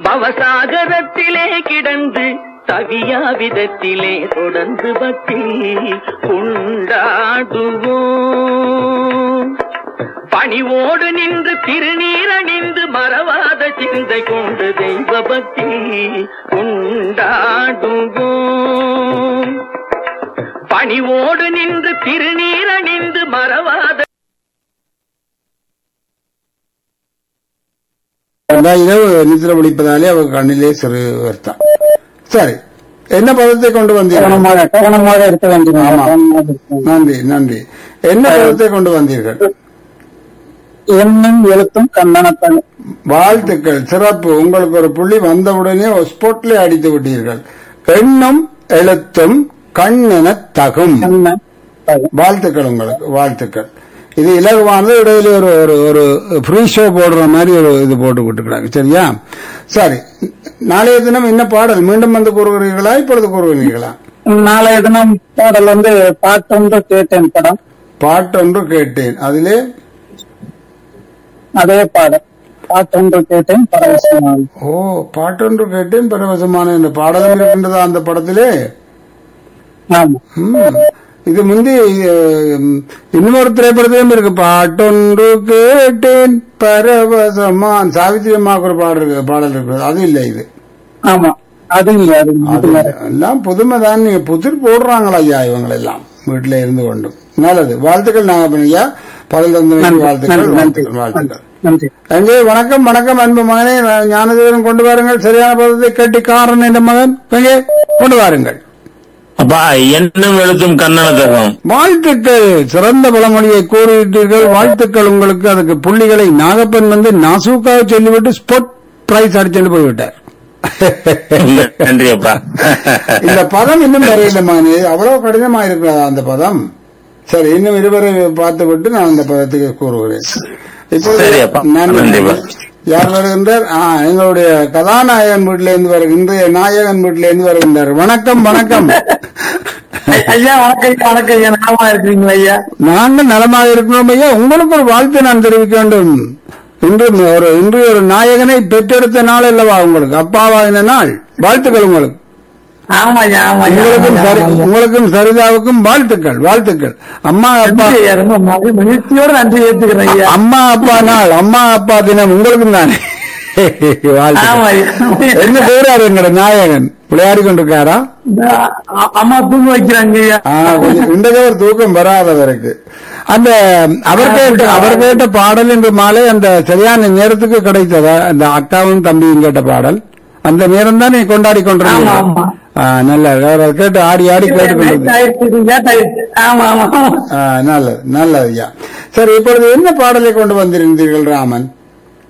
பவசாகரத்திலே கிடந்து தவியா விதத்திலே தொடர்ந்து பக்தி கொண்டாடுவோம் பணிவோடு நின்று திருநீரணிந்து மறவாத சிந்தை கொண்டு தெய்வ பக்தி கொண்டாடுவோம் பணிவோடு நின்று திருநீரணிந்து மறவாத அதான் இரவு நித்திர பிடிப்பதாலே அவர் கண்ணிலே சிறு வருத்தம் சரி என்ன பதத்தை கொண்டு வந்தீர்கள் கவனமாக கவனமாக இருக்க வேண்டும் ஆமா. கவனமாக இருக்க வேண்டும். நன்றி நன்றி என்ன பதத்தை கொண்டு வந்தீர்கள் எண்ணும் எழுத்தும் கண்ணனத்தன் வாழ்த்துக்கள் சிறப்பு உங்களுக்கு ஒரு புள்ளி வந்தவுடனே ஸ்போர்ட்ல அடித்து விட்டீர்கள் எண்ணும் எழுத்தும் கண்ணென தகும் கண்ணன் தகும். வாழ்த்துக்கள் உங்களுக்கு வாழ்த்துக்கள் இது இலகுவானது இடையில ஒரு ஒரு ஒரு ஃப்ரீ ஷோ போடுற மாதிரி ஒரு இது போட்டு விட்டுக்கிறாங்க சரியா சரி நாளைய தினம் என்ன பாடல் மீண்டும் வந்து கூறுகிறீர்களா இப்பொழுது கூறுகிறீர்களா நாளைய தினம் பாடல் வந்து பாட்டொன்று கேட்டேன் படம் பாட்டொன்று கேட்டேன் அதிலே அதே பாடல் பாட்டொன்று கேட்டேன் பரவசமான ஓ பாட்டொன்று கேட்டேன் பரவசமான இந்த பாடலும் இருக்கின்றதா அந்த படத்திலே ஆமா ம். இது முந்தி அஹ், இன்னொரு திரைப்படத்திலும் இருக்கு பாட்டொன்று கேட்டேன் பரவசமான் சாவித்திரி அம்மாவுக்கு ஒரு பாடல் இருக்கு பாடல் இருக்கு அது இல்லை இது ஆமா அது இல்ல அது இல்ல. அது இது வேற. எல்லாம் புதுமை தான் நீங்க புதிர் போடுறாங்களா ஐயா இவங்க எல்லாம் வீட்டுல இருந்து கொண்டும் நல்லது வாழ்த்துக்கள் நாங்க பண்ணியா பதில் தந்தமைக்கு நன்றி, வாழ்த்துக்கள் நன்றி, வாழ்த்துக்கள் வாழ்த்துக்கள் நன்றி எங்கே வணக்கம் வணக்கம் அன்பு மகனே ஞானதேவன் கொண்டு வாருங்கள் சரியான பதத்தை கட்டி காரன் என்ற மகன் எங்கே கொண்டு வாருங்கள் அப்பா எண்ணும் எழுத்தும் கண்ணனத்தகம் வாழ்த்துக்கள் சிறந்த பழமொழியை கூறிவிட்டீர்கள் வாழ்த்துக்கள் உங்களுக்கு அதுக்கு புள்ளிகளை நாகப்பன் வந்து நாசூக்காக சொல்லிவிட்டு ஸ்பொட் பிரைஸ் அடிச்சுட்டு போய்விட்டார் நன்றி அப்பா இந்த பதம் இன்னும் வரையில மகனே அவ்வளவு கடினமா இருக்கிறதா அந்த பதம் சரி இன்னும் இருவரை பார்த்து விட்டு நான் அந்த பதத்துக்கு கூறுகிறேன் சரி அப்பா. நான் நன்றிப்பா. யார் வருகின்றார் ஆ, எங்களுடைய கதாநாயகன் வீட்டில இருந்து வருகின்ற நாயகன் வீட்டில இருந்து வருகின்றார் வணக்கம் வணக்கம் ஐயா வணக்கம் ஐயா, வணக்கம் ஐயா நலமா இருக்கீங்களா ஐயா நாங்கள் நலமாக இருக்கிறோம் ஐயா உங்களுக்கு ஒரு வாழ்த்து நான் தெரிவிக்க வேண்டும் இன்று ஒரு இன்று ஒரு நாயகனை பெற்றெடுத்த நாள் அல்லவா உங்களுக்கு அப்பாவாகின நாள் வாழ்த்துக்கள் உங்களுக்கு ஆமா ஐயா ஆமா ஐயா, உங்களுக்கும் ஆமா சரி ஐயா, ஆமா ஐயா. உங்களுக்கும் சரிதாவுக்கும் வாழ்த்துக்கள் வாழ்த்துக்கள் அம்மா அப்பா நன்றி ஐயா, ரொம்ப மகி- மகிழ்ச்சியோட நன்றி ஏத்துக்கிறேன் ஐயா அம்மா அப்பா நாள் அம்மா அப்பா தினம் உங்களுக்கும் தானே வாழ்த்துக்கள். ஆமா ஐயா. என்ன செய்யறாரு எங்கட நாயகன் விளையாடி கொண்டிருக்காரா அ- அம்மா தூங்க வைக்கிறாங்க ஐயா ஆ, கொஞ்சம் இன்றைக்கு ஒரு தூக்கம் வராதவருக்கு அந்த அவர் கேட்ட அவர் கேட்ட பாடல் இன்று மாலை அந்த சரியான நேரத்துக்கு கிடைத்ததா அந்த அக்காவும் தம்பியும் கேட்ட பாடல் அந்த நேரம் தான் நீ கொண்டாடி ஆமா, கொண்டிருந்தீங்க ஆமா. ஆ, நல்ல அதை கேட்டு ஆடி ஆடி கேட்டு லேட் கொண்டிருந்தீங்க ஆயிடுச்சு, லேட் ஆயிடுச்சு. ஆமா ஆமா ஆ, நல்லது நல்லது ஐயா சரி இப்பொழுது என்ன பாடலை கொண்டு வந்திருந்தீர்கள் ராமன்